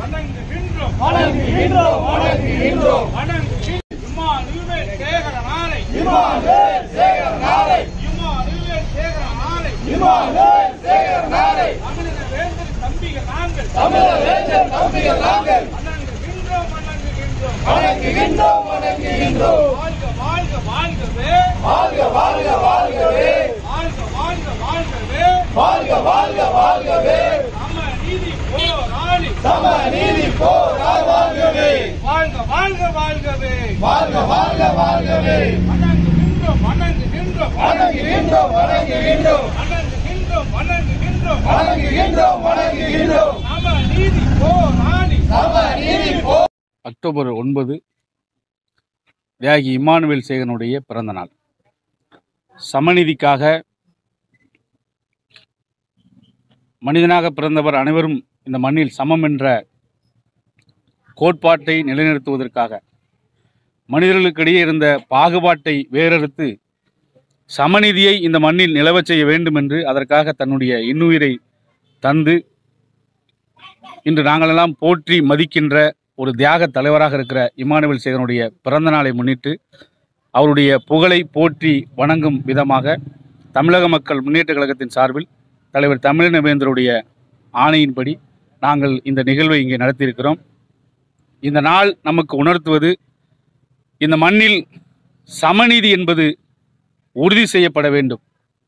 வணங்குகின்றோம் வணங்குகின்றோம் வணங்குகின்றோம் வணங்குகின்றோம் இம்மானுவேல் சேகர நாளை இமானுவேல் சேகர் நாளை இம்மானுவேல் சேகர நாளை இமானுவேல் சேகர் நாளை தமிழக வேந்தர் தம்பிகள் நாங்கள் தமிழர் வேந்தர் தம்பிகள் நாங்கள் வணங்குகின்றோம் வணங்குகின்றோம் வணங்குகின்றோம் வணங்குகின்றோம் வாழ்க வாழ்க வாழ்கவே வாழ்க வாழ்க வாழ்கவே வாழ்க வாழ்க வாழ்கவே வாழ்க வாழ்க வாழ்கவே நம்ம நீதி போராளி சம நீதி போரால் வாழ்கவே வாழ்க வாழ்க வாழ்கவே வாழ்க வாழ்க வாழ்கவே வணங்குகின்றோம் வணங்குகின்றோம் வணங்குகின்றோம் வணங்குகின்றோம் வணங்குகின்றோம் வணங்குகின்றோம் வணங்குகின்றோம் வணங்குகின்றோம் நம்ம நீதி போராளி சம நீதி போ அக்டோபர் ஒன்பது தியாகி இம்மானுவேல் சேகனுடைய பிறந்த நாள் சமநீதிக்காக மனிதனாக பிறந்தவர் அனைவரும் இந்த மண்ணில் சமம் என்ற கோட்பாட்டை நிலைநிறுத்துவதற்காக மனிதர்களுக்கிடையே இருந்த பாகுபாட்டை வேறறுத்து சமநீதியை இந்த மண்ணில் நிலவச் செய்ய வேண்டும் என்று அதற்காக தன்னுடைய இன்னுயிரை தந்து இன்று நாங்களெல்லாம் போற்றி மதிக்கின்ற ஒரு தியாக தலைவராக இருக்கிற இமானுவேல் சேகனுடைய பிறந்த நாளை முன்னிட்டு அவருடைய புகழை போற்றி வணங்கும் விதமாக தமிழக மக்கள் முன்னேற்ற கழகத்தின் சார்பில் தலைவர் தமிழினவேந்தருடைய ஆணையின்படி நாங்கள் இந்த நிகழ்வை இங்கே நடத்தியிருக்கிறோம் இந்த நாள் நமக்கு உணர்த்துவது இந்த மண்ணில் சமநீதி என்பது உறுதி செய்யப்பட வேண்டும்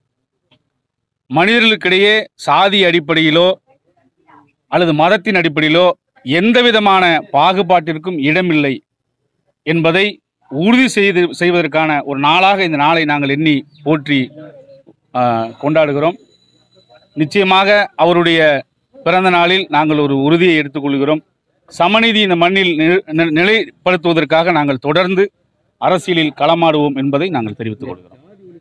மனிதர்களுக்கிடையே சாதி அடிப்படையிலோ அல்லது மதத்தின் அடிப்படையிலோ எந்த விதமான பாகுபாட்டிற்கும் இடமில்லை என்பதை உறுதி செய்து செய்வதற்கான ஒரு நாளாக இந்த நாளை நாங்கள் எண்ணி போற்றி ஆ, கொண்டாடுகிறோம் நிச்சயமாக அவருடைய பிறந்த நாளில் நாங்கள் ஒரு உறுதியை எடுத்துக்கொள்கிறோம் சமநீதி இந்த மண்ணில் நி- நி- நிலைப்படுத்துவதற்காக நாங்கள் தொடர்ந்து அரசியலில் களமாடுவோம் என்பதை நாங்கள் தெரிவித்துக் கொள்கிறோம்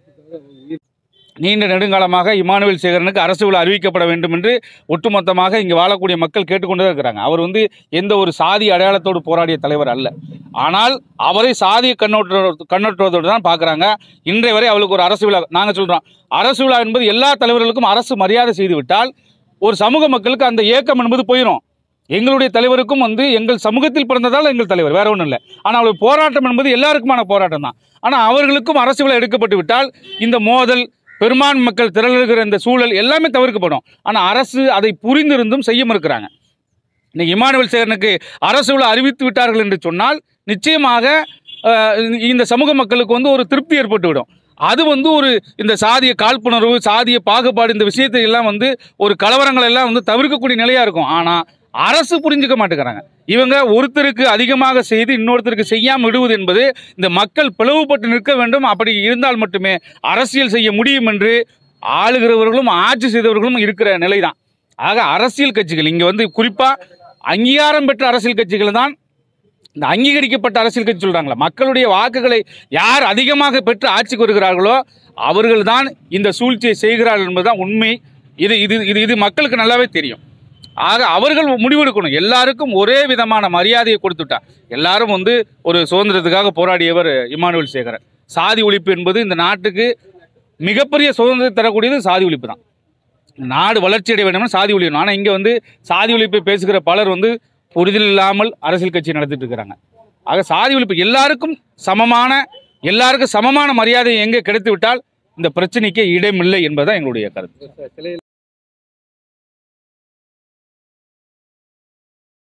நீண்ட நெடுங்காலமாக இமானுவேல் சேகரனுக்கு அரசு விழா அறிவிக்கப்பட வேண்டும் என்று ஒட்டுமொத்தமாக இங்கு வாழக்கூடிய மக்கள் கேட்டுக்கொண்டே இருக்கிறாங்க அவர் வந்து எந்த ஒரு சாதி அடையாளத்தோடு போராடிய தலைவர் அல்ல ஆனால் அவரை சாதிய கண்ணோட்ட கண்ணோட்டத்தோடு தான் பார்க்குறாங்க இன்றைய வரை அவளுக்கு ஒரு அரசு விழா நாங்கள் சொல்கிறோம் அரசு விழா என்பது எல்லா தலைவர்களுக்கும் அரசு மரியாதை செய்துவிட்டால் ஒரு சமூக மக்களுக்கு அந்த ஏக்கம் என்பது போயிடும் எங்களுடைய தலைவருக்கும் வந்து எங்கள் சமூகத்தில் பிறந்ததால் எங்கள் தலைவர் வேற ஒன்றும் இல்லை ஆனால் அவருடைய போராட்டம் என்பது எல்லாருக்குமான போராட்டம் தான் ஆனால் அவர்களுக்கும் அரசு விழா எடுக்கப்பட்டு விட்டால் இந்த மோதல் பெரும்பான் மக்கள் திரளுகிற இந்த சூழல் எல்லாமே தவிர்க்கப்படும் ஆனால் அரசு அதை புரிந்திருந்தும் செய்ய மறுக்கிறாங்க இன்னைக்கு இமானுவேல் சேகரனுக்கு அரசு விழா அறிவித்து விட்டார்கள் என்று சொன்னால் நிச்சயமாக அஹ், இந்த சமூக மக்களுக்கு வந்து ஒரு திருப்தி ஏற்பட்டுவிடும் அது வந்து ஒரு இந்த சாதிய காழ்ப்புணர்வு சாதிய பாகுபாடு இந்த விஷயத்தை எல்லாம் வந்து ஒரு கலவரங்கள் எல்லாம் வந்து தவிர்க்கக்கூடிய நிலையா இருக்கும் ஆனால் அரசு புரிஞ்சுக்க மாட்டேங்கிறாங்க இவங்க ஒருத்தருக்கு அதிகமாக செய்து இன்னொருத்தருக்கு செய்யாமல் விடுவது என்பது இந்த மக்கள் பிளவுபட்டு நிற்க வேண்டும் அப்படி இருந்தால் மட்டுமே அரசியல் செய்ய முடியும் என்று ஆளுகிறவர்களும் ஆட்சி செய்தவர்களும் இருக்கிற நிலைதான் ஆக அரசியல் கட்சிகள் இங்கே வந்து குறிப்பாக அங்கீகாரம் பெற்ற அரசியல் கட்சிகள் தான் இந்த அங்கீகரிக்கப்பட்ட அரசியல் கட்சி சொல்றாங்களா மக்களுடைய வாக்குகளை யார் அதிகமாக பெற்று ஆட்சிக்கு வருகிறார்களோ அவர்கள் தான் இந்த சூழ்ச்சியை செய்கிறார்கள் என்பதுதான் உண்மை இது இது இது இது மக்களுக்கு நல்லாவே தெரியும் ஆக அவர்கள் முடிவெடுக்கணும் எல்லாருக்கும் ஒரே விதமான மரியாதையை கொடுத்துட்டார் எல்லாரும் வந்து ஒரு சுதந்திரத்துக்காக போராடியவர் இமானுவேல் சேகரன் சாதி ஒழிப்பு என்பது இந்த நாட்டுக்கு மிகப்பெரிய சுதந்திரம் தரக்கூடியது சாதி ஒழிப்பு தான் நாடு வளர்ச்சி அடைய வேண்டும்னா சாதி ஒழியணும் ஆனால் இங்கே வந்து சாதி ஒழிப்பை பேசுகிற பலர் வந்து புரிதல் இல்லாமல் அரசியல் கட்சி நடத்திட்டு இருக்கிறாங்க ஆக சாதி ஒழிப்பு எல்லாருக்கும் சமமான எல்லாருக்கும் சமமான மரியாதை எங்கே கிடைத்து விட்டால் இந்த பிரச்சனைக்கு இடமில்லை என்பதுதான் எங்களுடைய கருத்து